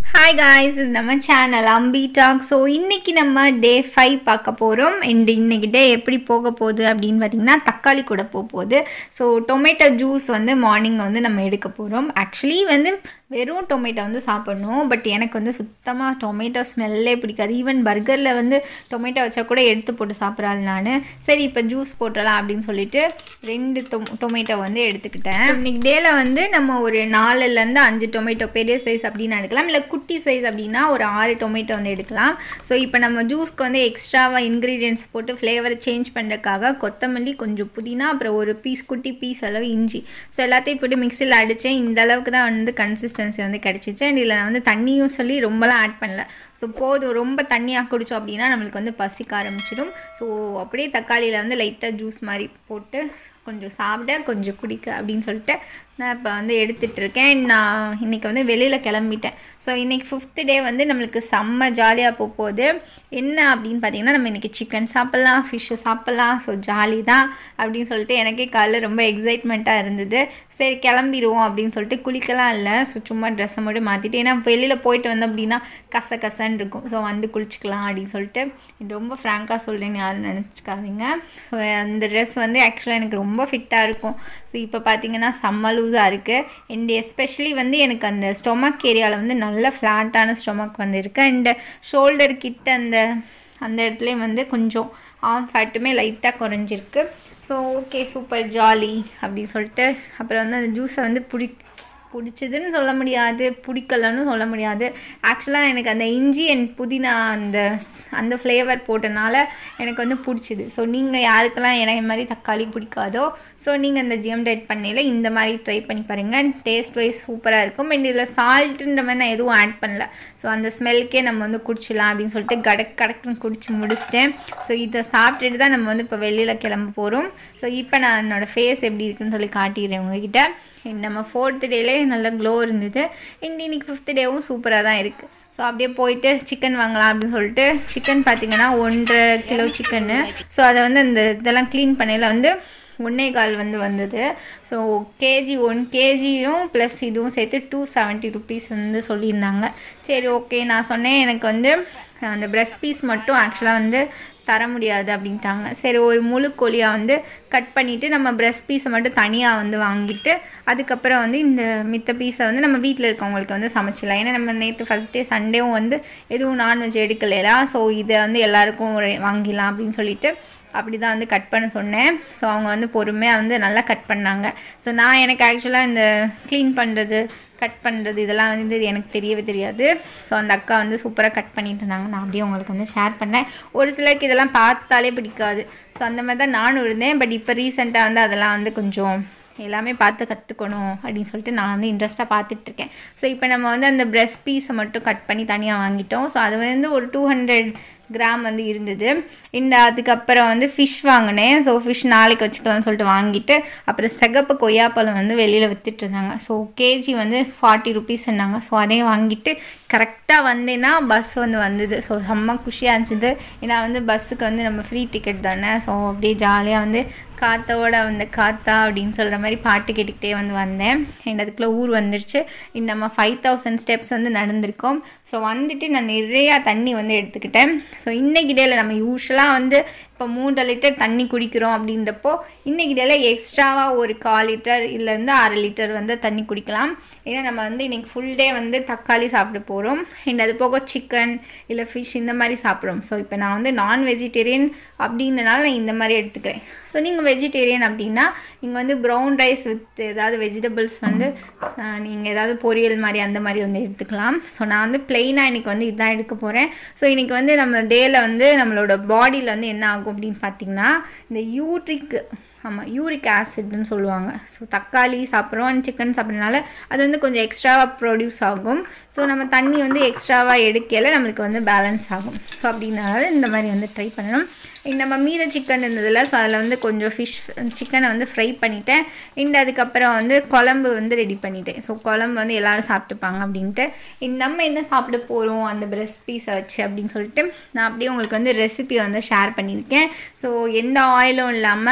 hi guys இது நம்ம channel அம்பி talk so இன்றைக்கி நம்ம டே ஃபைவ் பார்க்க போகிறோம் அண்ட் இன்னைக்கு டே எப்படி போக போகுது அப்படின்னு பார்த்தீங்கன்னா தக்காளி கூட போக போகுது ஸோ டொமேட்டோ ஜூஸ் வந்து மார்னிங் வந்து நம்ம எடுக்க போகிறோம் ஆக்சுவலி வந்து வெறும் டொமேட்டோ வந்து சாப்பிடணும் பட் எனக்கு வந்து சுத்தமாக டொமேட்டோ ஸ்மெல்லே பிடிக்காது ஈவன் பர்கரில் வந்து டொமேட்டோ வச்சா கூட எடுத்து போட்டு சாப்பிட்றாள் நான் சரி இப்போ ஜூஸ் போட்டுடலாம் அப்படின்னு சொல்லிட்டு ரெண்டு டொ டொமேட்டோ வந்து எடுத்துக்கிட்டேன் இன்னைக்கு டேல வந்து நம்ம ஒரு நாலுலேருந்து அஞ்சு டொமேட்டோ பெரிய சைஸ் அப்படின்னு எடுக்கலாம் இல்லை குட்டி சைஸ் அப்படின்னா ஒரு ஆறு டொமேட்டோ வந்து எடுக்கலாம் ஸோ இப்போ நம்ம ஜூஸ்க்கு வந்து எக்ஸ்ட்ராவாக இன்க்ரீடியன்ஸ் போட்டு ஃப்ளேவரை சேஞ்ச் பண்ணுறதுக்காக கொத்தமல்லி கொஞ்சம் புதினா அப்புறம் ஒரு பீஸ் குட்டி பீஸ் அளவு இஞ்சி ஸோ எல்லாத்தையும் போட்டு மிக்சியில் அடித்தேன் இந்த அளவுக்கு தான் வந்து கன்சிஸ்டன்சி வந்து கிடச்சிச்சு அண்ட் இதில் நான் வந்து தண்ணியும் சொல்லி ரொம்பலாம் ஆட் பண்ணல ஸோ போதும் ரொம்ப தண்ணியாக குடித்தோம் அப்படின்னா நம்மளுக்கு வந்து பசிக்க ஆரம்பிச்சிடும் ஸோ அப்படியே தக்காளியில் வந்து லைட்டாக ஜூஸ் மாதிரி போட்டு கொஞ்சம் சாப்பிட கொஞ்சம் குடிக்க அப்படின்னு சொல்லிட்டு நான் இப்போ வந்து எடுத்துகிட்ருக்கேன் நான் இன்றைக்கி வந்து வெளியில் கிளம்பிட்டேன் ஸோ இன்றைக்கி ஃபிஃப்த்து டே வந்து நம்மளுக்கு செம்ம ஜாலியாக போக போகுது என்ன அப்படின்னு பார்த்தீங்கன்னா நம்ம இன்றைக்கி சிக்கன் சாப்பிட்லாம் ஃபிஷ்ஷு சாப்பிட்லாம் ஸோ ஜாலி தான் அப்படின்னு சொல்லிட்டு எனக்கே காலைல ரொம்ப எக்ஸைட்மெண்ட்டாக இருந்தது சரி கிளம்பிடுவோம் அப்படின்னு சொல்லிட்டு குளிக்கலாம் இல்லை ஸோ சும்மா ட்ரெஸ்ஸை மட்டும் மாற்றிட்டு ஏன்னா வெளியில் போயிட்டு வந்தோம் அப்படின்னா கச கசன்னு இருக்கும் ஸோ வந்து குளிச்சுக்கலாம் அப்படின்னு சொல்லிட்டு ரொம்ப ஃப்ராங்காக சொல்கிறேன்னு யாரும் நினச்சிக்காதீங்க ஸோ அந்த ட்ரெஸ் வந்து ஆக்சுவலாக எனக்கு ரொம்ப ஃபிட்டாக இருக்கும் ஸோ இப்போ பார்த்தீங்கன்னா செம்ம லூஸாக இருக்குது அண்ட் எஸ்பெஷலி வந்து எனக்கு அந்த ஸ்டொமக் ஏரியாவில் வந்து நல்ல ஃப்ளாட்டான ஸ்டொமக் வந்து இருக்குது அண்ட் ஷோல்டர் கிட்ட அந்த அந்த இடத்துலையும் வந்து கொஞ்சம் ஆம் ஃபேட்டுமே லைட்டாக குறைஞ்சிருக்கு ஸோ ஓகே சூப்பர் ஜாலி அப்படின்னு சொல்லிட்டு அப்புறம் வந்து அந்த ஜூஸை வந்து பிடி பிடிச்சதுன்னு சொல்ல முடியாது பிடிக்கலன்னு சொல்ல முடியாது ஆக்சுவலாக எனக்கு அந்த இஞ்சி அண்ட் புதினா அந்த அந்த ஃப்ளேவர் போட்டனால எனக்கு வந்து பிடிச்சிது ஸோ நீங்கள் யாருக்கெல்லாம் எனக்கு மாதிரி தக்காளி பிடிக்காதோ ஸோ நீங்கள் அந்த ஜிஎம் டேட் பண்ணையில் இந்த மாதிரி ட்ரை பண்ணி பாருங்கள் டேஸ்ட் வைஸ் சூப்பராக இருக்கும் அண்ட் இதில் சால்ட்டுன்ற மாதிரி நான் எதுவும் ஆட் பண்ணல ஸோ அந்த ஸ்மெல்க்கே நம்ம வந்து குடிச்சிடலாம் அப்படின்னு சொல்லிட்டு கடக் கடக்குன்னு குடிச்சு முடிச்சிட்டேன் ஸோ இதை சாப்பிட்டுட்டு தான் நம்ம வந்து இப்போ வெளியில் கிளம்ப போகிறோம் ஸோ இப்போ நான் என்னோடய ஃபேஸ் எப்படி இருக்குன்னு சொல்லி காட்டிடுறேன் உங்ககிட்ட நம்ம ஃபோர்த்து டேலே நல்ல க்ளோ இருந்தது அண்ட் இன்னைக்கு ஃபிஃப்த் டேவும் சூப்பராக தான் இருக்குது ஸோ அப்படியே போயிட்டு சிக்கன் வாங்கலாம் அப்படின்னு சொல்லிட்டு சிக்கன் பார்த்திங்கன்னா ஒன்றரை கிலோ சிக்கன்னு ஸோ அதை வந்து அந்த இதெல்லாம் க்ளீன் பண்ணையில் வந்து ஒன்றே கால் வந்து வந்தது ஸோ கேஜி ஒன் கேஜியும் ப்ளஸ் இதுவும் சேர்த்து டூ செவன்ட்டி ருபீஸ் வந்து சொல்லியிருந்தாங்க சரி ஓகே நான் சொன்னேன் எனக்கு வந்து அந்த ப்ரெஸ் பீஸ் மட்டும் ஆக்சுவலாக வந்து தர முடியாது அப்படின்ட்டாங்க சரி ஒரு முழு கோழியாக வந்து கட் பண்ணிவிட்டு நம்ம ப்ரெஸ் பீஸை மட்டும் தனியாக வந்து வாங்கிட்டு அதுக்கப்புறம் வந்து இந்த மித்த பீஸை வந்து நம்ம வீட்டில் இருக்கவங்களுக்கு வந்து சமைச்சிடலாம் ஏன்னா நம்ம நேற்று ஃபஸ்ட் டே சண்டேவும் வந்து எதுவும் நான்வெஜ் எடுக்கலையா ஸோ இதை வந்து எல்லாருக்கும் ஒரு வாங்கிடலாம் அப்படின்னு சொல்லிட்டு அப்படி தான் வந்து கட் பண்ண சொன்னேன் ஸோ அவங்க வந்து பொறுமையாக வந்து நல்லா கட் பண்ணாங்க ஸோ நான் எனக்கு ஆக்சுவலாக இந்த க்ளீன் பண்ணுறது கட் பண்ணுறது இதெல்லாம் வந்து எனக்கு தெரியவே தெரியாது ஸோ அந்த அக்கா வந்து சூப்பராக கட் பண்ணிட்டு இருந்தாங்க நான் அப்படியே உங்களுக்கு வந்து ஷேர் பண்ணேன் ஒரு சிலருக்கு இதெல்லாம் பார்த்தாலே பிடிக்காது ஸோ அந்த மாதிரி தான் நானும் இருந்தேன் பட் இப்போ ரீசெண்டாக வந்து அதெல்லாம் வந்து கொஞ்சம் எல்லாமே பார்த்து கற்றுக்கணும் அப்படின்னு சொல்லிட்டு நான் வந்து இன்ட்ரெஸ்ட்டாக பார்த்துட்ருக்கேன் ஸோ இப்போ நம்ம வந்து அந்த ப்ரெஸ் பீஸை மட்டும் கட் பண்ணி தனியாக வாங்கிட்டோம் ஸோ அது வந்து ஒரு டூ ஹண்ட்ரட் கிராம் வந்து இருந்தது இந்த அதுக்கப்புறம் வந்து ஃபிஷ் வாங்கினேன் ஸோ ஃபிஷ் நாளைக்கு வச்சுக்கலாம்னு சொல்லிட்டு வாங்கிட்டு அப்புறம் சிகப்பு கொய்யாப்பழம் வந்து வெளியில் விற்றுட்டு இருந்தாங்க ஸோ கேஜி வந்து ஃபார்ட்டி ருபீஸ் சொன்னாங்க ஸோ அதையும் வாங்கிட்டு கரெக்டாக வந்தேன்னா பஸ் வந்து வந்தது ஸோ செம்ம குஷியாக இருந்துச்சு ஏன்னா வந்து பஸ்ஸுக்கு வந்து நம்ம ஃப்ரீ டிக்கெட் தானே ஸோ அப்படியே ஜாலியாக வந்து காற்றோட வந்து காத்தா அப்படின்னு சொல்கிற மாதிரி பாட்டு கேட்டுக்கிட்டே வந்து வந்தேன் அண்ட் அதுக்குள்ளே ஊர் வந்துருச்சு இன்னும் நம்ம ஃபைவ் தௌசண்ட் ஸ்டெப்ஸ் வந்து நடந்திருக்கோம் ஸோ வந்துட்டு நான் நிறையா தண்ணி வந்து எடுத்துக்கிட்டேன் ஸோ இன்றைக்கி டேயில் நம்ம யூஸ்வலாக வந்து இப்போ மூன்றரை லிட்டர் தண்ணி குடிக்கிறோம் அப்படின்றப்போ இன்றைக்கி டேயில் எக்ஸ்ட்ராவாக ஒரு கால் லிட்டர் இல்லைருந்து அரை லிட்டர் வந்து தண்ணி குடிக்கலாம் ஏன்னா நம்ம வந்து இன்றைக்கி ஃபுல் டே வந்து தக்காளி சாப்பிட போகிறோம் அண்ட் அது போக சிக்கன் இல்லை ஃபிஷ் இந்த மாதிரி சாப்பிட்றோம் ஸோ இப்போ நான் வந்து நான் வெஜிடேரியன் அப்படின்றனால நான் இந்த மாதிரி எடுத்துக்கிறேன் ஸோ நீங்கள் வெஜிடேரியன் அப்படின்னா நீங்கள் வந்து ப்ரௌன் ரைஸ் வித் ஏதாவது வெஜிடபிள்ஸ் வந்து நீங்கள் ஏதாவது பொரியல் மாதிரி அந்த மாதிரி வந்து எடுத்துக்கலாம் ஸோ நான் வந்து பிளெயினாக இன்றைக்கி வந்து இதுதான் எடுக்க போகிறேன் ஸோ இன்றைக்கி வந்து நம்ம டேயில் வந்து நம்மளோட பாடியில் வந்து என்ன ஆகும் அப்படின்னு பார்த்தீங்கன்னா இந்த யூட்ரிக் ஆமாம் யூரிக் ஆசிட்னு சொல்லுவாங்க ஸோ தக்காளி சாப்பிட்றோம் அண்ட் சிக்கன் சாப்பிட்றதுனால அது வந்து கொஞ்சம் எக்ஸ்ட்ராவாக ப்ரொடியூஸ் ஆகும் ஸோ நம்ம தண்ணி வந்து எக்ஸ்ட்ராவாக எடுக்கல நம்மளுக்கு வந்து பேலன்ஸ் ஆகும் ஸோ அப்படின்னால இந்த மாதிரி வந்து ட்ரை பண்ணணும் நம்ம மீத சிக்கன் இருந்ததில்ல ஸோ அதில் வந்து கொஞ்சம் ஃபிஷ் சிக்கனை வந்து ஃப்ரை பண்ணிட்டேன் அண்ட் அதுக்கப்புறம் வந்து குழம்பு வந்து ரெடி பண்ணிட்டேன் ஸோ குழம்பு வந்து எல்லோரும் சாப்பிட்டுப்பாங்க அப்படின்ட்டு நம்ம என்ன சாப்பிட போகிறோம் அந்த பிரெஸ் பீஸை வச்சு அப்படின்னு சொல்லிட்டு நான் அப்படியே உங்களுக்கு வந்து ரெசிபி வந்து ஷேர் பண்ணியிருக்கேன் ஸோ எந்த ஆயிலும் இல்லாமல்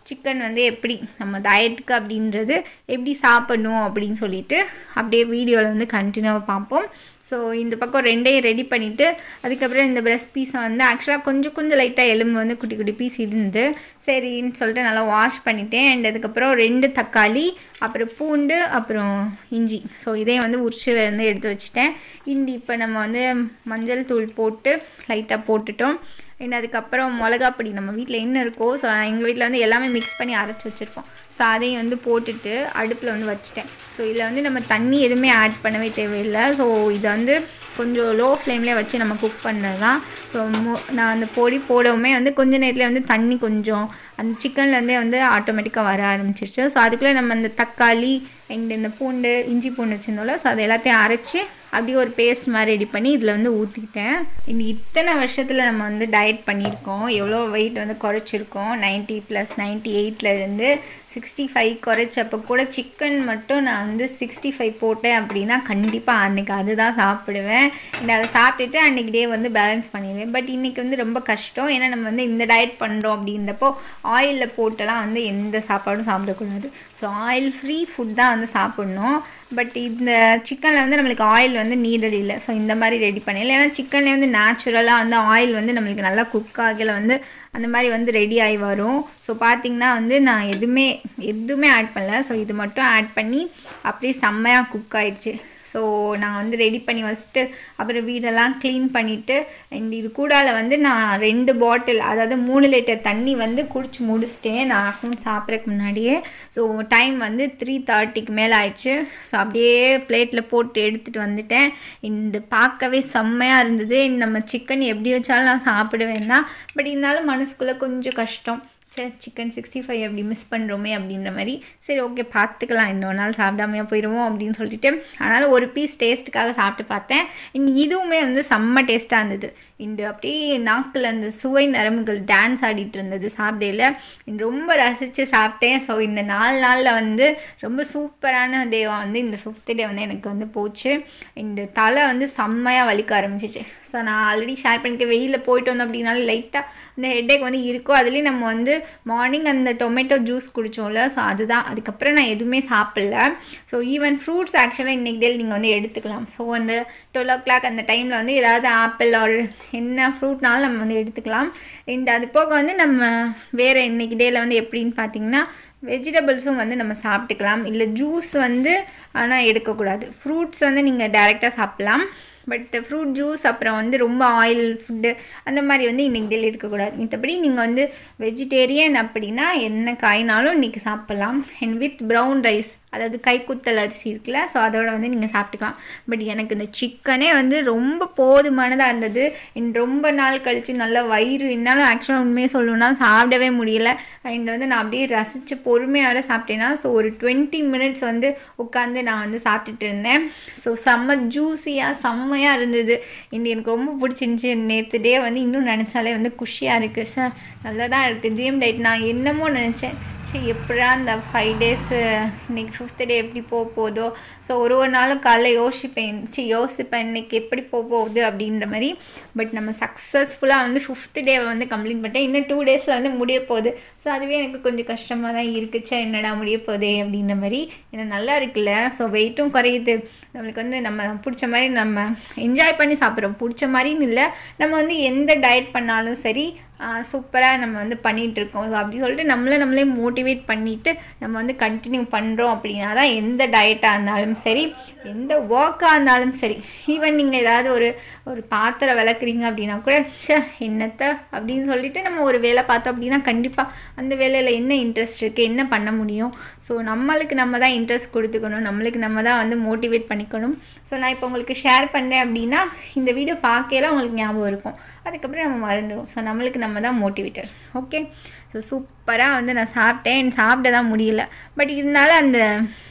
சிக்கன் வந்து எப்படி நம்ம டயட்டுக்கு அப்படின்றது எப்படி சாப்பிடணும் அப்படின்னு சொல்லிட்டு அப்படியே வீடியோவில் வந்து கண்டினியூவாக பார்ப்போம் ஸோ இந்த பக்கம் ரெண்டையும் ரெடி பண்ணிவிட்டு அதுக்கப்புறம் இந்த பிரஸ்ட் பீஸை வந்து ஆக்சுவலாக கொஞ்சம் கொஞ்சம் லைட்டாக எலும்பு வந்து குட்டி குட்டி பீஸ் இருந்து சரின்னு சொல்லிட்டு நல்லா வாஷ் பண்ணிட்டேன் அண்ட் அதுக்கப்புறம் ரெண்டு தக்காளி அப்புறம் பூண்டு அப்புறம் இஞ்சி ஸோ இதையும் வந்து உரிச்சு வந்து எடுத்து வச்சுட்டேன் இண்டி இப்போ நம்ம வந்து மஞ்சள் தூள் போட்டு லைட்டாக போட்டுட்டோம் அண்ட் அதுக்கப்புறம் மிளகா பொடி நம்ம வீட்டில் என்ன இருக்கோ ஸோ எங்கள் வீட்டில் வந்து எல்லாமே மிக்ஸ் பண்ணி அரைச்சி வச்சுருப்போம் ஸோ அதையும் வந்து போட்டுட்டு அடுப்பில் வந்து வச்சுட்டேன் ஸோ இதில் வந்து நம்ம தண்ணி எதுவுமே ஆட் பண்ணவே தேவையில்லை ஸோ இதை வந்து கொஞ்சம் லோ ஃப்ளேம்லேயே வச்சு நம்ம குக் பண்ணுறது தான் ஸோ நான் அந்த பொடி போடவுமே வந்து கொஞ்ச நேரத்தில் வந்து தண்ணி கொஞ்சம் அந்த சிக்கன்லேருந்தே வந்து ஆட்டோமேட்டிக்காக வர ஆரம்பிச்சிருச்சு ஸோ அதுக்குள்ளே நம்ம அந்த தக்காளி அண்ட் இந்த பூண்டு இஞ்சி பூண்டு வச்சுருந்தோம்ல ஸோ அது எல்லாத்தையும் அரைச்சி அப்படியே ஒரு பேஸ்ட் மாதிரி ரெடி பண்ணி இதில் வந்து ஊற்றிக்கிட்டேன் இந்த இத்தனை வருஷத்தில் நம்ம வந்து டயட் பண்ணியிருக்கோம் எவ்வளோ வெயிட் வந்து குறைச்சிருக்கோம் நைன்ட்டி ப்ளஸ் நைன்ட்டி எயிட்லேருந்து சிக்ஸ்டி ஃபைவ் குறைச்சப்போ கூட சிக்கன் மட்டும் நான் வந்து சிக்ஸ்டி ஃபைவ் போட்டேன் அப்படின்னா கண்டிப்பாக அன்றைக்கி அதுதான் சாப்பிடுவேன் அண்ட் அதை சாப்பிட்டுட்டு அன்றைக்கி டே வந்து பேலன்ஸ் பண்ணிடுவேன் பட் இன்றைக்கி வந்து ரொம்ப கஷ்டம் ஏன்னா நம்ம வந்து இந்த டயட் பண்ணுறோம் அப்படின்றப்போ ஆயிலில் போட்டெல்லாம் வந்து எந்த சாப்பாடும் சாப்பிடக்கூடாது ஸோ ஆயில் ஃப்ரீ ஃபுட் தான் வந்து சாப்பிட்ணும் பட் இந்த சிக்கனில் வந்து நம்மளுக்கு ஆயில் வந்து நீடட் இல்லை ஸோ இந்த மாதிரி ரெடி பண்ணிடலாம் ஏன்னா சிக்கன்லேயே வந்து நேச்சுரலாக வந்து ஆயில் வந்து நம்மளுக்கு நல்லா குக் ஆகல வந்து அந்த மாதிரி வந்து ரெடி ஆகி வரும் ஸோ பார்த்திங்கன்னா வந்து நான் எதுவுமே எதுவுமே ஆட் பண்ணல ஸோ இது மட்டும் ஆட் பண்ணி அப்படியே செம்மையாக குக் ஆயிடுச்சு ஸோ நான் வந்து ரெடி பண்ணி வச்சுட்டு அப்புறம் வீடெல்லாம் க்ளீன் பண்ணிவிட்டு அண்ட் இது கூடால வந்து நான் ரெண்டு பாட்டில் அதாவது மூணு லிட்டர் தண்ணி வந்து குடிச்சு முடிச்சிட்டேன் நான் ஆஃப்டர்நூன் சாப்பிட்றதுக்கு முன்னாடியே ஸோ டைம் வந்து த்ரீ தேர்ட்டிக்கு மேலே ஆயிடுச்சு ஸோ அப்படியே பிளேட்டில் போட்டு எடுத்துகிட்டு வந்துட்டேன் அண்டு பார்க்கவே செம்மையாக இருந்தது நம்ம சிக்கன் எப்படி வச்சாலும் நான் சாப்பிடுவேன் தான் பட் இருந்தாலும் மனசுக்குள்ளே கொஞ்சம் கஷ்டம் சே சிக்கன் சிக்ஸ்டி ஃபைவ் அப்படி மிஸ் பண்ணுறோமே அப்படின்ற மாதிரி சரி ஓகே பார்த்துக்கலாம் இன்னொரு நாள் சாப்பிடாமையா போயிடுவோம் அப்படின்னு சொல்லிட்டு அதனால் ஒரு பீஸ் டேஸ்ட்டுக்காக சாப்பிட்டு பார்த்தேன் இன் இதுவுமே வந்து செம்ம டேஸ்ட்டாக இருந்தது இன்று அப்படியே நாக்கில் அந்த சுவை நரம்புகள் டான்ஸ் ஆடிட்டு இருந்தது சாப்பிடையில் ரொம்ப ரசித்து சாப்பிட்டேன் ஸோ இந்த நாலு நாளில் வந்து ரொம்ப சூப்பரான டேவாக வந்து இந்த ஃபிஃப்த் டே வந்து எனக்கு வந்து போச்சு இந்த தலை வந்து செம்மையாக வலிக்க ஆரம்பிச்சிச்சு ஸோ நான் ஆல்ரெடி ஷேர் பண்ணிக்க வெயிலில் போயிட்டு வந்தோம் அப்படின்னாலும் லைட்டாக அந்த ஹெட்டேக் வந்து இருக்கோ அதுலேயும் நம்ம வந்து மார்னிங் அந்த டொமேட்டோ ஜூஸ் குடித்தோம்ல ஸோ அதுதான் அதுக்கப்புறம் நான் எதுவுமே சாப்பிடல ஸோ ஈவன் ஃப்ரூட்ஸ் ஆக்சுவலாக இன்றைக்கி டேல் நீங்கள் வந்து எடுத்துக்கலாம் ஸோ அந்த டுவெல் ஓ கிளாக் அந்த டைமில் வந்து ஏதாவது ஆப்பிள் ஒரு என்ன ஃப்ரூட்னாலும் நம்ம வந்து எடுத்துக்கலாம் அண்ட் அது போக வந்து நம்ம வேறு இன்றைக்கி டேயில் வந்து எப்படின்னு பார்த்தீங்கன்னா வெஜிடபிள்ஸும் வந்து நம்ம சாப்பிட்டுக்கலாம் இல்லை ஜூஸ் வந்து ஆனால் எடுக்கக்கூடாது ஃப்ரூட்ஸ் வந்து நீங்கள் டைரெக்டாக சாப்பிட்லாம் பட் ஃப்ரூட் ஜூஸ் அப்புறம் வந்து ரொம்ப ஆயில் ஃபுட்டு அந்த மாதிரி வந்து இன்றைக்கி டெய்லி இருக்கக்கூடாது மற்றபடி நீங்கள் வந்து வெஜிடேரியன் அப்படின்னா என்ன காய்னாலும் இன்றைக்கி சாப்பிட்லாம் அண்ட் வித் ப்ரௌன் ரைஸ் அதாவது கைக்குத்தல் அரிசி இருக்குல்ல ஸோ அதோட வந்து நீங்கள் சாப்பிட்டுக்கலாம் பட் எனக்கு இந்த சிக்கனே வந்து ரொம்ப போதுமானதாக இருந்தது அண்ட் ரொம்ப நாள் கழித்து நல்லா வயிறு என்னால் ஆக்சுவலாக உண்மையை சொல்லணும்னா சாப்பிடவே முடியல அண்ட் வந்து நான் அப்படியே ரசித்து பொறுமையாக சாப்பிட்டேன்னா ஸோ ஒரு டுவெண்ட்டி மினிட்ஸ் வந்து உட்காந்து நான் வந்து சாப்பிட்டுட்டு இருந்தேன் ஸோ செம்ம ஜூஸியாக செம்மையாக இருந்தது இன்று எனக்கு ரொம்ப பிடிச்சிருந்துச்சி நேற்று டே வந்து இன்னும் நினச்சாலே வந்து குஷியாக இருக்குது சார் நல்லா தான் இருக்குது ஜிஎம் டைட் நான் என்னமோ நினச்சேன் சரி எப்படா அந்த ஃபைவ் டேஸு இன்றைக்கி ஃபிஃப்த் டே எப்படி போக போதோ ஸோ ஒரு ஒரு நாளும் காலைல யோசிப்பேன் சி யோசிப்பேன் இன்றைக்கி எப்படி போக போகுது அப்படின்ற மாதிரி பட் நம்ம சக்ஸஸ்ஃபுல்லாக வந்து ஃபிஃப்த் டேவை வந்து கம்ப்ளீட் பண்ணிட்டேன் இன்னும் டூ டேஸில் வந்து முடிய போகுது ஸோ அதுவே எனக்கு கொஞ்சம் கஷ்டமாக தான் இருக்குச்சா என்னடா முடிய போதே அப்படின்ற மாதிரி எனக்கு நல்லா இருக்குல்ல ஸோ வெயிட்டும் குறையுது நம்மளுக்கு வந்து நம்ம பிடிச்ச மாதிரி நம்ம என்ஜாய் பண்ணி சாப்பிட்றோம் பிடிச்ச மாதிரின்னு இல்லை நம்ம வந்து எந்த டயட் பண்ணாலும் சரி சூப்பராக நம்ம வந்து பண்ணிகிட்ருக்கோம் ஸோ அப்படி சொல்லிட்டு நம்மளை நம்மளே மோட்டிவேட் பண்ணிவிட்டு நம்ம வந்து கண்டினியூ பண்ணுறோம் அப்படின்னா தான் எந்த டயட்டாக இருந்தாலும் சரி எந்த ஒர்க்காக இருந்தாலும் சரி ஈவன் நீங்கள் ஏதாவது ஒரு ஒரு பாத்திரம் விளக்குறீங்க அப்படின்னா கூட ஷே என்னத்தை அப்படின்னு சொல்லிட்டு நம்ம ஒரு வேலை பார்த்தோம் அப்படின்னா கண்டிப்பாக அந்த வேலையில் என்ன இன்ட்ரெஸ்ட் இருக்குது என்ன பண்ண முடியும் ஸோ நம்மளுக்கு நம்ம தான் இன்ட்ரெஸ்ட் கொடுத்துக்கணும் நம்மளுக்கு நம்ம தான் வந்து மோட்டிவேட் பண்ணிக்கணும் ஸோ நான் இப்போ உங்களுக்கு ஷேர் பண்ணுறேன் அப்படின்னா இந்த வீடியோ பார்க்கல உங்களுக்கு ஞாபகம் இருக்கும் அதுக்கப்புறம் நம்ம மறந்துடும் ஸோ நம்மளுக்கு நம்ம தான் மோட்டிவேட்டர் ஓகே ஸோ சூப்பராக வந்து நான் சாப்பிட்டேன் சாப்பிட தான் முடியல பட் இருந்தாலும் அந்த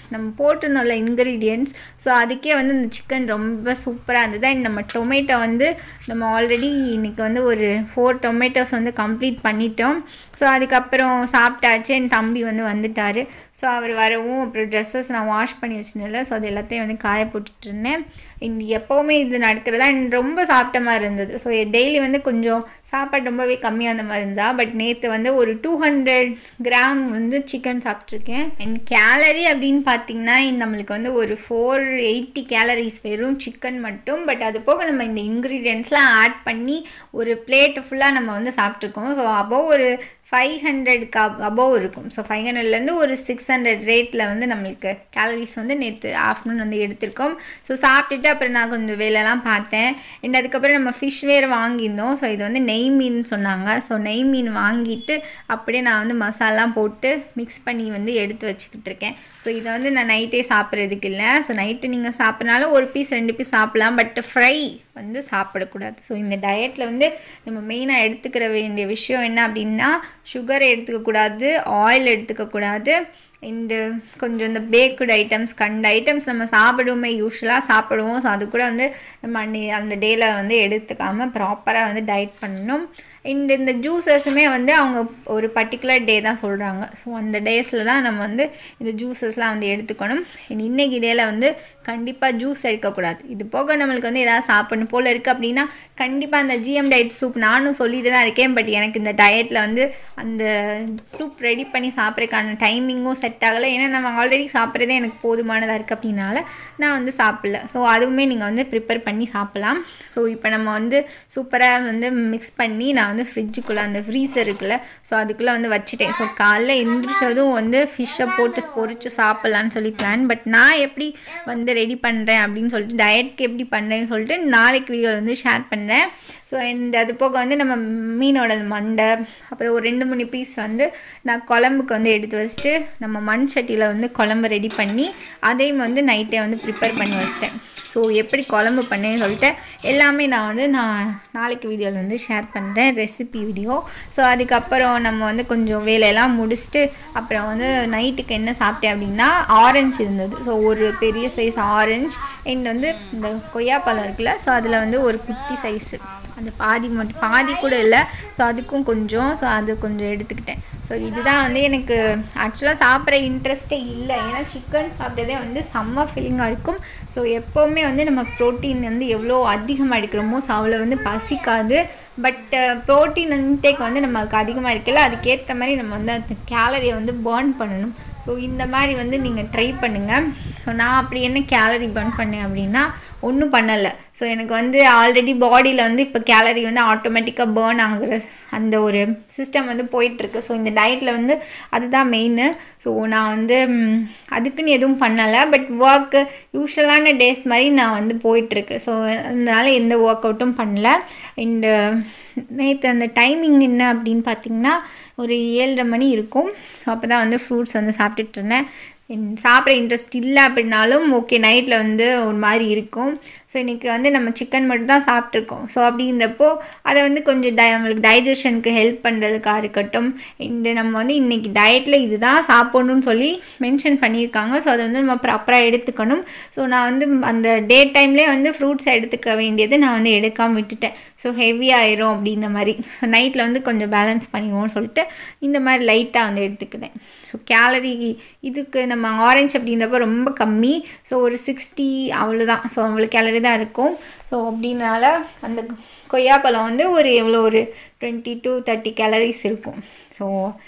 நம்ம போட்டிருந்தோம்ல இன்க்ரீடியன்ட்ஸ் ஸோ அதுக்கே வந்து இந்த சிக்கன் ரொம்ப சூப்பராக இருந்தது அண்ட் நம்ம டொமேட்டோ வந்து நம்ம ஆல்ரெடி இன்றைக்கி வந்து ஒரு ஃபோர் டொமேட்டோஸ் வந்து கம்ப்ளீட் பண்ணிட்டோம் ஸோ அதுக்கப்புறம் சாப்பிட்டாச்சு என் தம்பி வந்து வந்துட்டார் ஸோ அவர் வரவும் அப்புறம் ட்ரெஸ்ஸஸ் நான் வாஷ் பண்ணி வச்சிருந்தேன்ல ஸோ அது எல்லாத்தையும் வந்து காய போட்டுட்டு இருந்தேன் இன் எப்போவுமே இது நடக்கிறதா அண்ட் ரொம்ப சாப்பிட்ட மாதிரி இருந்தது ஸோ டெய்லி வந்து கொஞ்சம் சாப்பாடு ரொம்பவே கம்மியாக அந்த மாதிரி இருந்தா பட் நேற்று வந்து ஒரு டூ ஹண்ட்ரட் கிராம் வந்து சிக்கன் சாப்பிட்ருக்கேன் அண்ட் கேலரி அப்படின்னு பார்த்தீங்கன்னா நம்மளுக்கு வந்து ஒரு ஃபோர் எயிட்டி கேலரிஸ் வெறும் சிக்கன் மட்டும் பட் அது போக நம்ம இந்த இன்க்ரீடியன்ட்ஸ்லாம் ஆட் பண்ணி ஒரு பிளேட்டு ஃபுல்லாக நம்ம வந்து சாப்பிட்ருக்கோம் ஸோ அபோவ் ஒரு ஃபைவ் ஹண்ட்ரட்க்கு அபோவ் இருக்கும் ஸோ ஃபைவ் ஹண்ட்ரட்லேருந்து ஒரு சிக்ஸ் ஹண்ட்ரட் ரேட்டில் வந்து நம்மளுக்கு கேலரிஸ் வந்து நேற்று ஆஃப்டர்நூன் வந்து எடுத்திருக்கோம் ஸோ சாப்பிட்டுட்டு அப்புறம் நான் கொஞ்சம் வேலைலாம் பார்த்தேன் அண்ட் அதுக்கப்புறம் நம்ம ஃபிஷ் வேறு வாங்கியிருந்தோம் ஸோ இது வந்து நெய் மீன் சொன்னாங்க ஸோ நெய் மீன் வாங்கிட்டு அப்படியே நான் வந்து மசாலாம் போட்டு மிக்ஸ் பண்ணி வந்து எடுத்து வச்சுக்கிட்டு இருக்கேன் ஸோ இதை வந்து நான் நைட்டே சாப்பிட்றதுக்கு இல்லை ஸோ நைட்டு நீங்கள் சாப்பிட்றனால ஒரு பீஸ் ரெண்டு பீஸ் சாப்பிட்லாம் பட் ஃப்ரை வந்து சாப்பிடக்கூடாது ஸோ இந்த டயட்டில் வந்து நம்ம மெயினாக எடுத்துக்கிற வேண்டிய விஷயம் என்ன அப்படின்னா சுகர் எடுத்துக்கக்கூடாது ஆயில் எடுத்துக்கக்கூடாது அண்டு கொஞ்சம் இந்த பேக்குடு ஐட்டம்ஸ் கண்ட ஐட்டம்ஸ் நம்ம சாப்பிடுவோமே யூஸ்வலாக சாப்பிடுவோம் ஸோ அது கூட வந்து நம்ம அன்னி அந்த டேயில் வந்து எடுத்துக்காமல் ப்ராப்பராக வந்து டயட் பண்ணணும் அண்ட் இந்த ஜூஸஸுமே வந்து அவங்க ஒரு பர்டிகுலர் டே தான் சொல்கிறாங்க ஸோ அந்த டேஸில் தான் நம்ம வந்து இந்த ஜூஸஸ்லாம் வந்து எடுத்துக்கணும் அண்ட் இன்னைக்கு டேயில் வந்து கண்டிப்பாக ஜூஸ் எடுக்கக்கூடாது இது போக நம்மளுக்கு வந்து எதாவது சாப்பிடணும் போல் இருக்குது அப்படின்னா கண்டிப்பாக அந்த ஜிஎம் டயட் சூப் நானும் சொல்லிட்டு தான் இருக்கேன் பட் எனக்கு இந்த டயட்டில் வந்து அந்த சூப் ரெடி பண்ணி சாப்பிட்றதுக்கான டைமிங்கும் செட் ஆகலை ஏன்னா நம்ம ஆல்ரெடி சாப்பிட்றதே எனக்கு போதுமானதாக இருக்குது அப்படின்னால நான் வந்து சாப்பிடல ஸோ அதுவுமே நீங்கள் வந்து ப்ரிப்பேர் பண்ணி சாப்பிட்லாம் ஸோ இப்போ நம்ம வந்து சூப்பராக வந்து மிக்ஸ் பண்ணி நான் வந்து ஃப்ரிட்ஜுக்குள்ளே அந்த ஃப்ரீசர் இருக்குல்ல ஸோ அதுக்குள்ளே வந்து வச்சுட்டேன் ஸோ காலைல எந்திரிச்சதும் வந்து ஃபிஷ்ஷை போட்டு பொரிச்சு சாப்பிட்லான்னு சொல்லி பிளான் பட் நான் எப்படி வந்து ரெடி பண்ணுறேன் அப்படின்னு சொல்லிட்டு டயட்க்கு எப்படி பண்ணுறேன்னு சொல்லிட்டு நாளைக்கு வீடியோ வந்து ஷேர் பண்ணுறேன் ஸோ இந்த அது போக வந்து நம்ம மீனோட மண்டை அப்புறம் ஒரு ரெண்டு மூணு பீஸ் வந்து நான் குழம்புக்கு வந்து எடுத்து வச்சுட்டு நம்ம மண் சட்டியில் வந்து குழம்பு ரெடி பண்ணி அதையும் வந்து நைட்டே வந்து ப்ரிப்பேர் பண்ணி வச்சிட்டேன் ஸோ எப்படி குழம்பு பண்ணேன்னு சொல்லிட்டு எல்லாமே நான் வந்து நான் நாளைக்கு வீடியோவில் வந்து ஷேர் பண்ணுறேன் ரெசிபி வீடியோ ஸோ அதுக்கப்புறம் நம்ம வந்து கொஞ்சம் வேலையெல்லாம் முடிச்சுட்டு அப்புறம் வந்து நைட்டுக்கு என்ன சாப்பிட்டேன் அப்படின்னா ஆரஞ்சு இருந்தது ஸோ ஒரு பெரிய சைஸ் ஆரஞ்சு அண்ட் வந்து இந்த கொய்யாப்பழம் இருக்குல்ல ஸோ அதில் வந்து ஒரு குட்டி சைஸு அந்த பாதி மட்டும் பாதி கூட இல்லை ஸோ அதுக்கும் கொஞ்சம் ஸோ அது கொஞ்சம் எடுத்துக்கிட்டேன் ஸோ இதுதான் வந்து எனக்கு ஆக்சுவலாக சாப்பிட்ற இன்ட்ரெஸ்ட்டே இல்லை ஏன்னா சிக்கன் சாப்பிட்டதே வந்து செம்ம ஃபீலிங்காக இருக்கும் ஸோ எப்போவுமே வந்து நம்ம ப்ரோட்டீன் வந்து எவ்வளோ அதிகமாக எடுக்கிறோமோ ஸோ அவ்வளோ வந்து பசிக்காது பட் ப்ரோட்டீன் இன்டேக் வந்து நமக்கு அதிகமாக இருக்குல்ல அதுக்கேற்ற மாதிரி நம்ம வந்து அந்த கேலரியை வந்து பேர்ன் பண்ணணும் ஸோ இந்த மாதிரி வந்து நீங்கள் ட்ரை பண்ணுங்கள் ஸோ நான் அப்படி என்ன கேலரி பர்ன் பண்ணேன் அப்படின்னா ஒன்றும் பண்ணலை ஸோ எனக்கு வந்து ஆல்ரெடி பாடியில் வந்து இப்போ கேலரி வந்து ஆட்டோமேட்டிக்காக பேர்ன் ஆகுற அந்த ஒரு சிஸ்டம் வந்து போயிட்டுருக்கு ஸோ இந்த டயட்டில் வந்து அதுதான் மெயின் ஸோ நான் வந்து ம், அதுக்குன்னு எதுவும் பண்ணலை பட் ஒர்க்கு யூஸ்வலான டேஸ் மாதிரி நான் வந்து போயிட்டுருக்கு ஸோ அதனால எந்த ஒர்க் அவுட்டும் பண்ணல அண்டு நேற்று அந்த டைமிங் என்ன அப்படின்னு பார்த்தீங்கன்னா ஒரு ஏழரை மணி இருக்கும் ஸோ அப்போ தான் வந்து ஃப்ரூட்ஸ் வந்து சாப்பிட்டுட்டு இருந்தேன் என் சாப்பிட இன்ட்ரெஸ்ட் இல்லை அப்படின்னாலும் ஓகே நைட்டில் வந்து ஒரு மாதிரி இருக்கும் ஸோ இன்றைக்கி வந்து நம்ம சிக்கன் மட்டும் தான் சாப்பிட்ருக்கோம் ஸோ அப்படின்றப்போ அதை வந்து கொஞ்சம் டை நம்மளுக்கு டைஜஷனுக்கு ஹெல்ப் பண்ணுறதுக்காக இருக்கட்டும் இந்த நம்ம வந்து இன்றைக்கி டயட்டில் இதுதான் சாப்பிடணும்னு சொல்லி மென்ஷன் பண்ணியிருக்காங்க ஸோ அதை வந்து நம்ம ப்ராப்பராக எடுத்துக்கணும் ஸோ நான் வந்து அந்த டே டைம்லேயே வந்து ஃப்ரூட்ஸ் எடுத்துக்க வேண்டியது நான் வந்து எடுக்காமல் விட்டுட்டேன் ஸோ ஹெவி ஆயிரும் அப்படின்ற மாதிரி ஸோ நைட்டில் வந்து கொஞ்சம் பேலன்ஸ் பண்ணிடுவோம்னு சொல்லிட்டு இந்த மாதிரி லைட்டாக வந்து எடுத்துக்கிட்டேன் ஸோ கேலரி இதுக்கு நம்ம ஆரஞ்சு அப்படின்றப்ப ரொம்ப கம்மி ஸோ ஒரு சிக்ஸ்டி அவ்வளோதான் ஸோ அவ்வளோ கேலரி தான் இருக்கும் ஸோ அப்படின்னால அந்த கொய்யாப்பழம் வந்து ஒரு எவ்வளோ ஒரு டுவெண்ட்டி டு தேர்ட்டி கேலரிஸ் இருக்கும் ஸோ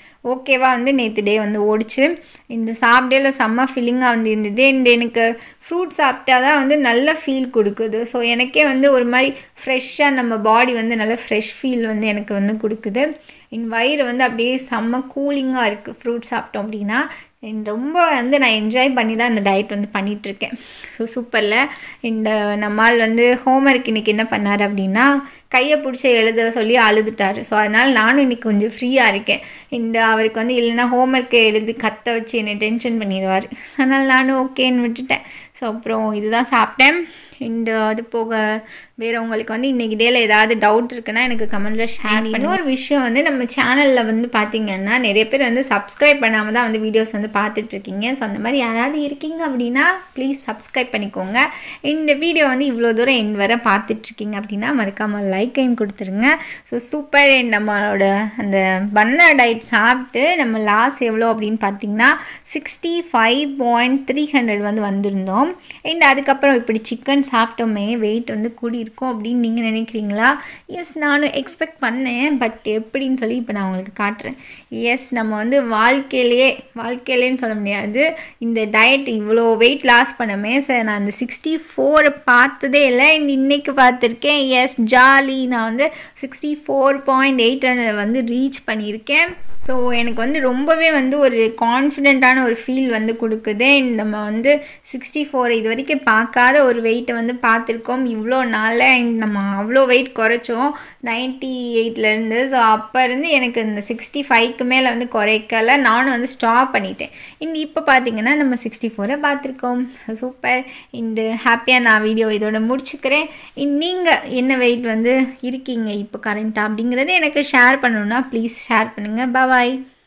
ஓகேவா வந்து நேற்று டே வந்து ஓடிச்சு இந்த சாப்பிடல செம்ம ஃபீலிங்காக வந்து இருந்தது அண்ட் எனக்கு ஃப்ரூட் சாப்பிட்டா தான் வந்து நல்ல ஃபீல் கொடுக்குது ஸோ எனக்கே வந்து ஒரு மாதிரி ஃப்ரெஷ்ஷாக நம்ம பாடி வந்து நல்ல ஃப்ரெஷ் ஃபீல் வந்து எனக்கு வந்து கொடுக்குது என் வயிறு வந்து அப்படியே செம்ம கூலிங்காக இருக்குது ஃப்ரூட் சாப்பிட்டோம் அப்படின்னா and ரொம்ப வந்து நான் என்ஜாய் பண்ணி தான் இந்த டயட் வந்து பண்ணிகிட்ருக்கேன் ஸோ சூப்பரில் இந்த நம்மால் வந்து ஹோம்ஒர்க் இன்றைக்கி என்ன பண்ணார் அப்படின்னா கையை பிடிச்சி எழுத சொல்லி அழுதுட்டார் ஸோ அதனால் நானும் இன்றைக்கி கொஞ்சம் ஃப்ரீயாக இருக்கேன் இந்த அவருக்கு வந்து இல்லைன்னா ஹோம்ஒர்க்கை எழுதி கத்த வச்சு என்னை டென்ஷன் பண்ணிடுவார் அதனால் நானும் ஓகேன்னு விட்டுட்டேன் ஸோ அப்புறம் இதுதான் சாப்பிட்டேன் இந்த அது போக வேறு உங்களுக்கு வந்து இன்றைக்கி டேயில் ஏதாவது டவுட் இருக்குன்னா எனக்கு கமெண்ட்டில் ஷேர் இன்னொரு விஷயம் வந்து நம்ம சேனலில் வந்து பார்த்தீங்கன்னா நிறைய பேர் வந்து சப்ஸ்கிரைப் பண்ணாமல் தான் வந்து வீடியோஸ் வந்து பார்த்துட்ருக்கீங்க ஸோ அந்த மாதிரி யாராவது இருக்கீங்க அப்படின்னா ப்ளீஸ் சப்ஸ்கிரைப் பண்ணிக்கோங்க இந்த வீடியோ வந்து இவ்வளோ தூரம் என் வர பார்த்துட்ருக்கீங்க அப்படின்னா மறக்காமல் லைக்கையும் கொடுத்துருங்க ஸோ சூப்பர் நம்மளோட அந்த பன்னா டயட் சாப்பிட்டு நம்ம லாஸ் எவ்வளோ அப்படின்னு பார்த்தீங்கன்னா sixty five point three hundred வந்து வந்திருந்தோம் அண்ட் அதுக்கப்புறம் இப்படி சிக்கன் சாப்பிட்டோமே வெயிட் வந்து கூடி இருக்கும் அப்படின்னு நீங்கள் நினைக்கிறீங்களா எஸ் நானும் எக்ஸ்பெக்ட் பண்ணேன் பட் எப்படின்னு சொல்லி இப்போ நான் உங்களுக்கு காட்டுறேன் எஸ் நம்ம வந்து வாழ்க்கையிலேயே வாழ்க்கையிலேன்னு சொல்ல முடியாது இந்த டயட் இவ்வளோ வெயிட் லாஸ் பண்ணமே சார் நான் அந்த சிக்ஸ்டி ஃபோரை பார்த்ததே இல்லை அண்ட் இன்றைக்கி பார்த்துருக்கேன் எஸ் ஜாலி நான் வந்து sixty four point eight hundred வந்து ரீச் பண்ணியிருக்கேன் ஸோ எனக்கு வந்து ரொம்பவே வந்து ஒரு கான்ஃபிடெண்ட்டான ஒரு ஃபீல் வந்து கொடுக்குது அண்ட் நம்ம வந்து சிக்ஸ்டி ஃபோர் இது வரைக்கும் பார்க்காத ஒரு வெயிட்டை வந்து பார்த்துருக்கோம் இவ்வளோ நாளில் அண்ட் நம்ம அவ்வளோ வெயிட் குறைச்சோம் நைன்ட்டி எயிட்லேருந்து ஸோ அப்போ இருந்து எனக்கு இந்த சிக்ஸ்டி ஃபைவ்க்கு மேலே வந்து குறைக்கல நானும் வந்து ஸ்டாப் பண்ணிட்டேன் அண்ட் இப்போ பார்த்தீங்கன்னா நம்ம சிக்ஸ்டி ஃபோரை பார்த்துருக்கோம் சூப்பர் அண்டு ஹாப்பியாக நான் வீடியோ இதோட முடிச்சுக்கிறேன் நீங்கள் என்ன வெயிட் வந்து இருக்கீங்க இப்போ கரண்ட்டாக அப்படிங்கிறது எனக்கு ஷேர் பண்ணணுன்னா ப்ளீஸ் ஷேர் பண்ணுங்கள் பாய்